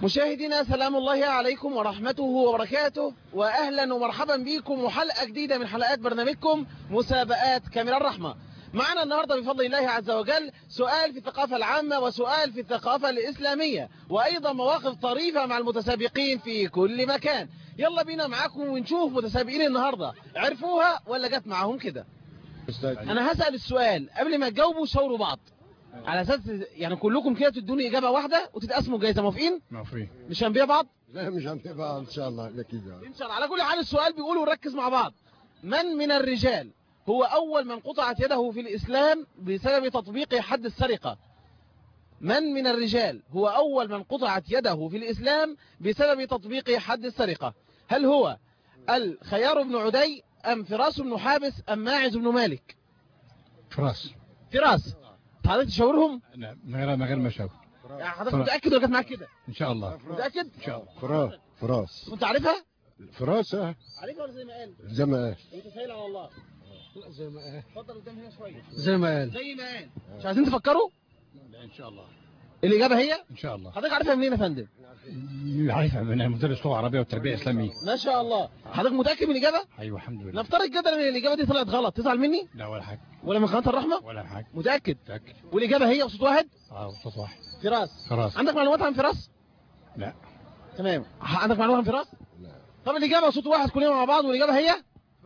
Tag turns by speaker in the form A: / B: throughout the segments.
A: مشاهدينا سلام الله عليكم ورحمته وبركاته وأهلا ومرحبا بكم وحلقة جديدة من حلقات برنامجكم مسابقات كاميرا الرحمة معنا النهاردة بفضل الله عز وجل سؤال في الثقافة العامة وسؤال في الثقافة الإسلامية وأيضا مواقف طريفة مع المتسابقين في كل مكان يلا بينا معاكم ونشوف متسابقين النهاردة عرفوها ولا جت معاهم كده أنا هسأل السؤال قبل ما تجاوبوا شاوروا بعض على أساس يعني كلكم كده تدوني إجابة واحدة وتتقسموا جايزة موافقين
B: موافقين
A: مش هنبيع بعض
C: لا مش هنتبع ان شاء الله اكيد
A: إن شاء الله على كل حال السؤال بيقول ونركز مع بعض من من الرجال هو أول من قطعت يده في الإسلام بسبب تطبيق حد السرقة من من الرجال هو أول من قطعت يده في الإسلام بسبب تطبيق حد السرقة هل هو الخيار بن عدي أم فراس بن حابس أم ماعز بن مالك
B: فراس
A: فراس حضرتك تشاورهم
B: لا من غير من غير مشاكل
A: يعني حضرتك
B: فراس.
A: متأكد ولا كانت معاك كده
B: ان شاء الله
A: متأكد
B: ان شاء الله
C: فراس فراس
A: كنت عارفها
C: فراسة
A: عارفها ولا زي ما قال
C: زي ما قال
A: متسائل على الله
C: زي ما قال
A: اتفضل قدام هنا شويه
C: زي ما قال
A: زي ما قال مش عايزين تفكروا
B: لا ان شاء الله
A: الإجابة هي
B: ان شاء الله
A: حضرتك عارفها منين يا فندم
B: عارفها من مدرس لغه عربيه والتربيه الاسلاميه
A: ما شاء الله حضرتك متأكد من الإجابة
B: ايوه الحمد لله
A: نفترض جدا ان الإجابة دي طلعت غلط تزعل مني
B: لا ولا حاجه
A: ولا من قناة الرحمة
B: ولا حاجه
A: متأكد
B: متاكد
A: والإجابة هي بصوت واحد
B: اه صوت واحد
A: فراس
B: فراس
A: عندك معلومات عن فراس
B: لا
A: تمام عندك معلومات عن فراس طب الإجابة صوت واحد كلنا مع بعض والإجابة هي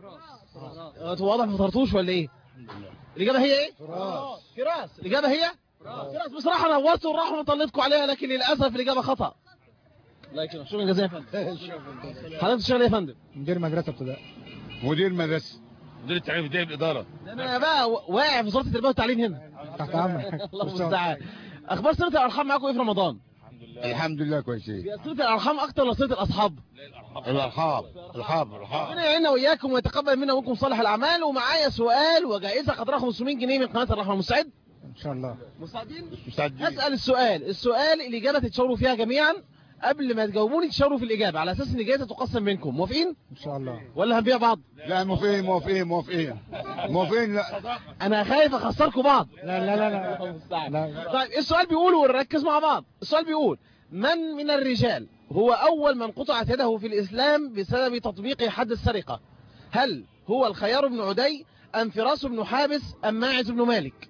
A: فراس واضح ما فطرتوش ولا إيه
B: الحمد لله
A: الإجابة هي إيه
C: فراس
A: فراس الإجابة هي فراس بصراحة نورت والرحمة طلتكم عليها لكن للأسف الإجابة خطأ الله يكرمك شكرا جزيلا يا فندم حضرتك تشتغل إيه يا فندم
B: مدير مدرسه ابتدائي
C: مدير مدرسة
D: مدير التعليم الدائم الاداره
A: ده انا بقى واقع في وزاره التربيه والتعليم هنا
B: تحت امرك
A: الله المستعان اخبار صله الارحام معاكم ايه في رمضان
C: الحمد لله كويسين
A: هي صله الارحام اكتر ولا صله الاصحاب
C: الارحام الارحام الارحام
A: ربنا يعيننا واياكم ويتقبل منا ومنكم صالح الاعمال ومعايا سؤال وجائزه قدرها 500 جنيه من قناه الرحمه مستعد
B: ان شاء الله
A: مستعدين
C: مستعدين
A: اسال السؤال السؤال الاجابه تتشاوروا فيها جميعا قبل ما تجاوبوني تشاوروا في الاجابه على اساس ان الجائزه تقسم منكم موافقين
B: ان شاء الله
A: ولا هنبيع بعض
C: لا موافقين موافقين موافقين موافقين لا
A: انا خايف اخسركم بعض
B: لا لا لا لا
A: الله المستعان.
B: لا
A: طيب السؤال بيقول ونركز مع بعض السؤال بيقول من من الرجال هو أول من قطعت يده في الإسلام بسبب تطبيق حد السرقة هل هو الخيار بن عدي أم فراس بن حابس أم ماعز بن مالك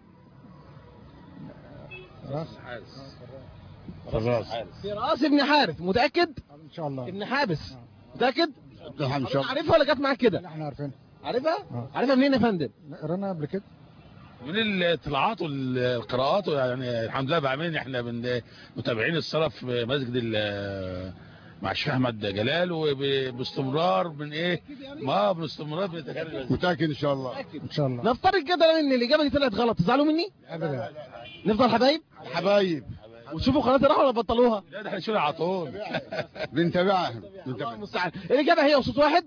B: فراس
C: فراس
A: فراس بن حارث متأكد
B: ان شاء الله
A: ابن حابس متأكد
C: نعم ان شاء الله
A: عارفها ولا جت معاك كده
B: لا احنا عارفين
A: عارفها
B: آه.
A: عارفها منين يا فندم
B: قرانا قبل كده
D: من الاطلاعات والقراءات يعني الحمد لله بعملين احنا من متابعين الصلاه في مسجد ال- مع الشيخ احمد جلال وباستمرار من ايه ما باستمرار بنتكلم
C: متأكد ان شاء الله
B: ان شاء الله
A: نفترض كده ان الإجابة دي طلعت غلط تزعلوا مني
B: ابدا
A: نفضل حبايب
C: حبايب
A: وتشوفوا قناة الرحمة ولا بطلوها
D: لا ده احنا شغل على طول
C: بنتابعهم
A: الله
C: بنتابعهم
A: المستعان الإجابة هي وصوت واحد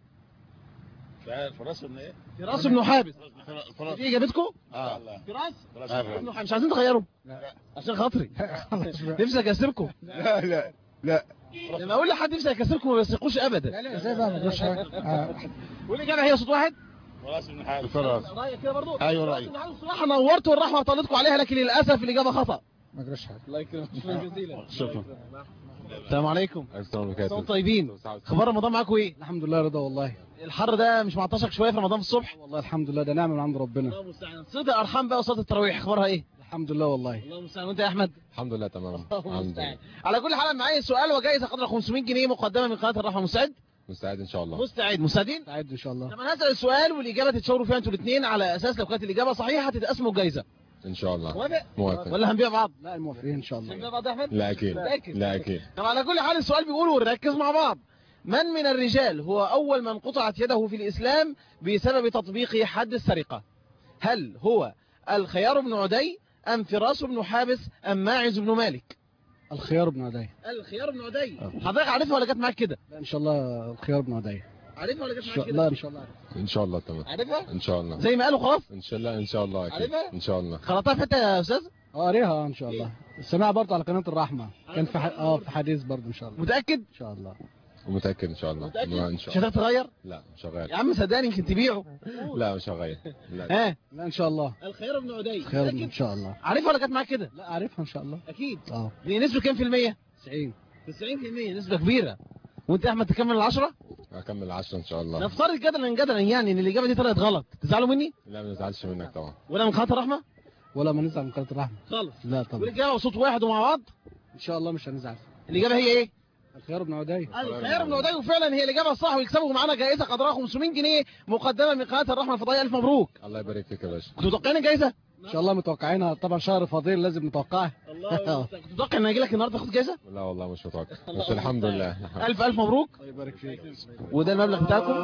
D: فراس ولا ايه
A: فراس بن حابس
C: فراس
A: دي إجابتكم
C: اه
A: فراس
C: آه.
A: ابن حابس. مش عايزين تغيروا
B: لا.
A: عشان خاطري
B: خلاص بقى.
A: نفسي اكسبكم
C: لا لا لا
A: لما اقول لحد نفسي اكسبكم ما بيثقوش ابدا
B: لا لا ازاي بقى ما تقولش حاجه آه.
A: والاجابه هي صوت واحد
D: فراس بن حارث
C: فراس
A: رايك كده برضو
C: أيوة رأيي.
A: الصراحه نورت والرحمه طلتكم عليها لكن للاسف الاجابه خطا
B: ما تقولش حاجه
A: الله يكرمك شكرا جزيلا
C: شكرا
A: السلام عليكم
E: السلام
A: انتم
E: عليكم
A: طيبين اخبار رمضان معاكم ايه
F: الحمد لله رضا والله
A: الحر ده مش معطشك شويه في رمضان في الصبح
F: والله الحمد لله ده نعمه من عند ربنا
A: الله المستعان صلاه الارحام بقى وصلاه التراويح اخبارها ايه
F: الحمد لله والله
A: الله المستعان وانت يا احمد
E: الحمد لله تمام
A: الله
E: الحمد
A: المستعان
E: لله
A: على كل حال معايا سؤال وجائزه قدر 500 جنيه مقدمه من قناه الرحمه مستعد
E: مستعد ان شاء الله
A: مستعد مستعدين
F: مستعد ان شاء الله
A: طب انا هسال السؤال والاجابه تتشاوروا فيها انتوا الاثنين على اساس لو كانت الاجابه صحيحه تتقسموا الجائزه
E: ان شاء الله
A: موافق
E: موافق
A: ولا هنبيع بعض
F: لا الموافقين ان شاء الله
A: هنبيع بعض يا احمد
E: لا اكيد
A: متأكد؟
E: لا اكيد
A: طب على كل حال السؤال بيقول ونركز مع بعض من من الرجال هو أول من قطعت يده في الإسلام بسبب تطبيق حد السرقة هل هو الخيار بن عدي أم فراس بن حابس أم ماعز بن مالك
F: الخيار بن عدي
A: الخيار بن عدي حضرتك عارفها ولا جت معاك كده
F: لا ان شاء الله الخيار بن عدي
A: عارفها ولا
F: ان
A: جت معاك
F: شاء
A: كده
F: لا ان شاء الله
E: ان شاء الله تمام
A: عارفها
E: ان شاء الله
A: زي ما قالوا خلاص
E: ان شاء الله ان شاء الله اكيد
A: عارفها؟
E: ان شاء الله
A: خلطها في حته يا استاذ
F: اه قاريها ان شاء الله سمعها برضه على قناه الرحمه كان في ح... اه في حديث برضه ان شاء الله
A: متاكد
F: ان شاء الله
E: ومتاكد ان شاء الله
A: متاكد
E: ما ان
A: مش
E: شاء الله
A: هتتغير
E: لا مش هغير
A: يا عم صدقني يمكن تبيعه
E: لا مش هغير لا
A: ها
F: لا ان شاء الله
A: الخيار بن عدي
F: الخيار بن... ان
A: متأكد؟
F: شاء الله
A: عارفها ولا جت معاك كده
F: لا عارفها ان شاء الله
A: اكيد
F: اه
A: دي نسبه كام في الميه
F: 90
A: 90% نسبة كبيرة وانت يا احمد تكمل العشرة
E: هكمل 10 ان شاء الله
A: نفترض جدلا جدلا يعني ان الاجابة دي طلعت غلط تزعلوا مني
E: لا ما نزعلش منك طبعا
A: ولا من خاطر الرحمة
F: ولا ما نزعل من قناه الرحمه
A: خالص
F: لا طبعا
A: والاجابة وصوت واحد ومع بعض
F: ان شاء الله مش هنزعل
A: الاجابة هي ايه
F: الخيار ابن عدي
A: الخيار بن عدي وفعلا هي الاجابة الصح ويكسبوا معانا جائزة قدرها 500 جنيه مقدمة من قناة الرحمة الفضائية الف مبروك
E: الله يبارك فيك يا باشا
A: كنتوا متوقعين الجائزة
F: ان شاء الله متوقعينها طبعا شهر فضيل لازم نتوقعها
A: الله كنت متوقع ان اجي لك النهارده تاخد جائزة
E: لا والله مش متوقع بس الحمد لله
A: الف الف مبروك
F: الله يبارك فيك
A: وده المبلغ بتاعكم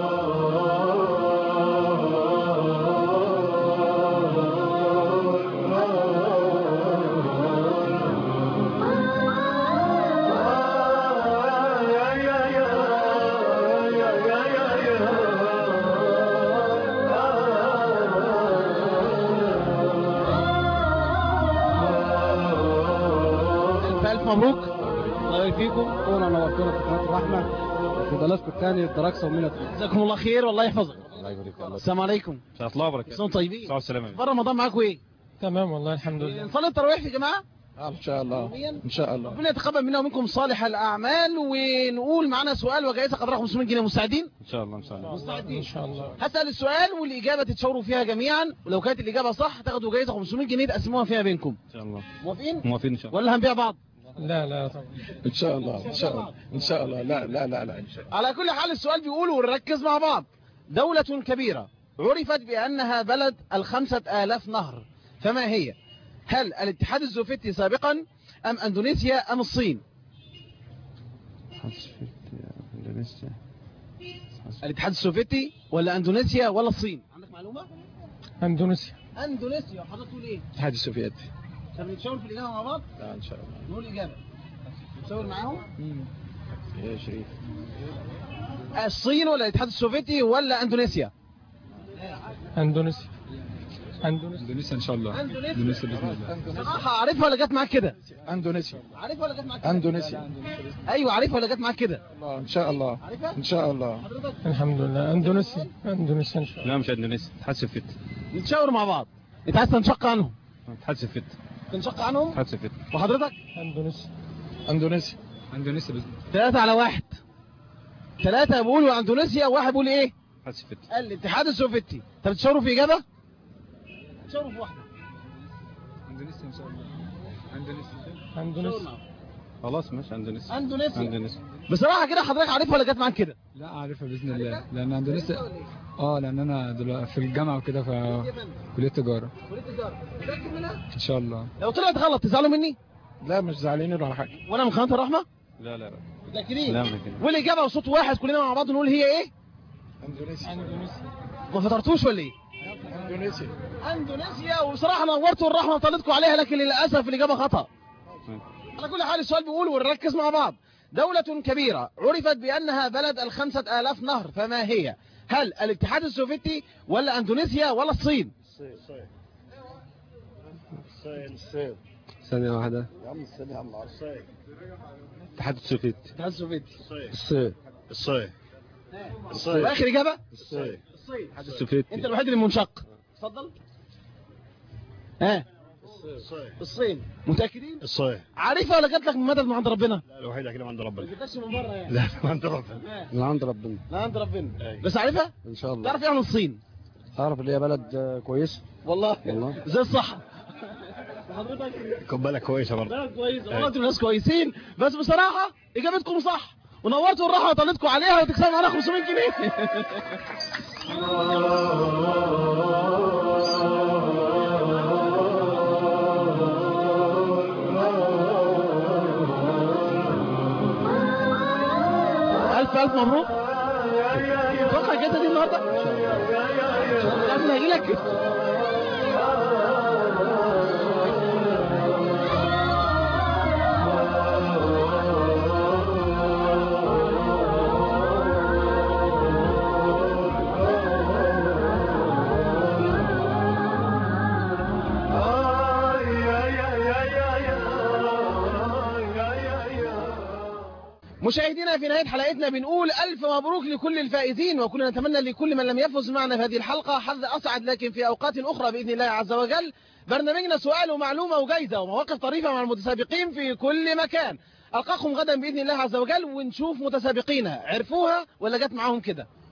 A: الف الف مبروك الله يبارك فيكم
F: كونا نورتونا في قناه الرحمه في بلدكم الثاني الدراكسه ومنى
A: جزاكم الله خير والله يحفظك
E: الله يبارك فيك الله
A: السلام عليكم
B: شاء الله وبركاته
A: كلكم طيبين
B: السلام والسلامة
A: بره رمضان معاكم ايه
B: تمام والله الحمد لله
A: نصلي التراويح يا جماعه
F: ان شاء الله ان شاء الله
A: ربنا يتقبل منا ومنكم صالح الاعمال ونقول معانا سؤال وجائزه قدرها 500 جنيه مستعدين
B: ان شاء الله ان شاء الله
A: مستعدين
B: ان شاء الله
A: هسال السؤال والاجابه تتشاوروا فيها جميعا ولو كانت الاجابه صح تاخدوا جائزه 500 جنيه تقسموها فيها بينكم
B: ان شاء الله
A: موافقين
B: موافقين ان شاء الله
A: ولا هنبيع بعض
B: لا لا طبعا
C: ان شاء الله ان شاء الله ان شاء الله لا لا لا لا ان شاء الله
A: على كل حال السؤال بيقول ونركز مع بعض دولة كبيرة عرفت بأنها بلد الخمسة آلاف نهر فما هي هل الاتحاد السوفيتي سابقا أم أندونيسيا أم الصين الاتحاد السوفيتي ولا أندونيسيا ولا الصين عندك معلومة
B: اندونيسيا
A: أندونيسيا وحضرتك تقول إيه
C: الاتحاد السوفيتي
A: طب نتشاور في الإجابة مع بعض
C: لا ان شاء الله
A: نقول الإجابة نتشاور معاهم
C: يا شريف
A: الصين ولا الاتحاد السوفيتي ولا أندونيسيا
B: اندونيسيا اندونيسيا
C: اندونيسيا ان شاء الله
A: أندونيسيا
C: باذن الله
A: صراحة عارفها ولا جت معاك كده
C: اندونيسيا
A: عارفها ولا جت معاك كده
C: اندونيسيا
A: ايوه عارفها ولا جت معاك كده
C: الله ان شاء الله
A: عارفها
C: ان شاء الله
A: حضرتك
B: الحمد لله اندونيسيا اندونيسيا ان شاء الله
G: لا مش اندونيسيا اتحاد سوفيت
A: نتشاور مع بعض انت عايز تنشق عنهم
G: اتحاد سوفيت
A: تنشق عنهم
G: اتحاد سوفيت
A: وحضرتك
B: اندونيسيا
C: اندونيسيا
G: اندونيسيا باذن
A: ثلاثة على واحد ثلاثة بيقولوا اندونيسيا وواحد بيقول ايه
G: اتحاد سوفيت
A: الاتحاد السوفيتي طب تشاوروا في اجابة تشاوروا في واحدة
G: اندونيسيا ان شاء الله اندونيسيا
B: اندونيسيا
G: خلاص ماشي اندونيسيا
A: اندونيسيا
G: اندونيسيا
A: بصراحة كده حضرتك عارفها ولا جت معاك كده
H: لا عارفها باذن الله لان اندونيسيا اه لان انا دلوقتي في الجامعه وكده في كليه تجاره ان شاء الله
A: لو طلعت غلط تزعلوا مني
C: لا مش زعلانين ولا حاجه
A: وانا من قناة الرحمة
G: لا لا لا
A: متأكدين
G: لا ما كده
A: والاجابة وصوت واحد كلنا مع بعض نقول هي ايه
C: اندونيسيا
A: ما فطرتوش ولا ايه
C: اندونيسيا
A: اندونيسيا وبصراحه نورتوا الرحمه وطلتكم عليها لكن للاسف الاجابه خطا على كل حال السؤال بيقول ونركز مع بعض دولة كبيرة عرفت بأنها بلد الخمسة آلاف نهر فما هي هل الاتحاد السوفيتي ولا أندونيسيا ولا الصين
E: ثانية واحدة
C: يا عم الصين يا عم
E: اتحاد السوفيت
A: الاتحاد السوفيتي
E: الصين
C: الصين
A: وآخر إجابة
C: الصين
A: الصين
E: الاتحاد السوفيتي
A: أنت الوحيد اللي منشق اتفضل ها الصين متأكدين
C: الصين
A: عارفها ولا جات لك من مدد من عند ربنا
C: لا الوحيدة كده عند
A: ما
C: ربنا
A: جاتش من بره يعني
C: لا من عند ربنا
F: من عند ربنا
A: لا عند ربنا
C: أي.
A: بس عارفها
F: ان شاء الله
A: تعرف ايه عن الصين
F: تعرف اللي هي بلد آه، كويسه
A: والله
F: والله.
A: زي الصحة حضرتك
C: خد بالك كويسة برضه
A: لا كويس والله انتوا ناس كويسين بس بصراحة إجابتكم صح ونورتوا الراحة وطلتكم عليها وتكسبوا معانا 500 جنيه ألف ألف مبروك اتوقع الجدة دي النهاردة لازم هجي لك مشاهدينا في نهاية حلقتنا بنقول ألف مبروك لكل الفائزين وكلنا نتمنى لكل من لم يفز معنا في هذه الحلقة حظ أسعد لكن في أوقات أخرى بإذن الله عز وجل برنامجنا سؤال ومعلومة وجايزة ومواقف طريفة مع المتسابقين في كل مكان ألقاكم غدا بإذن الله عز وجل ونشوف متسابقين عرفوها ولا جت معاهم كده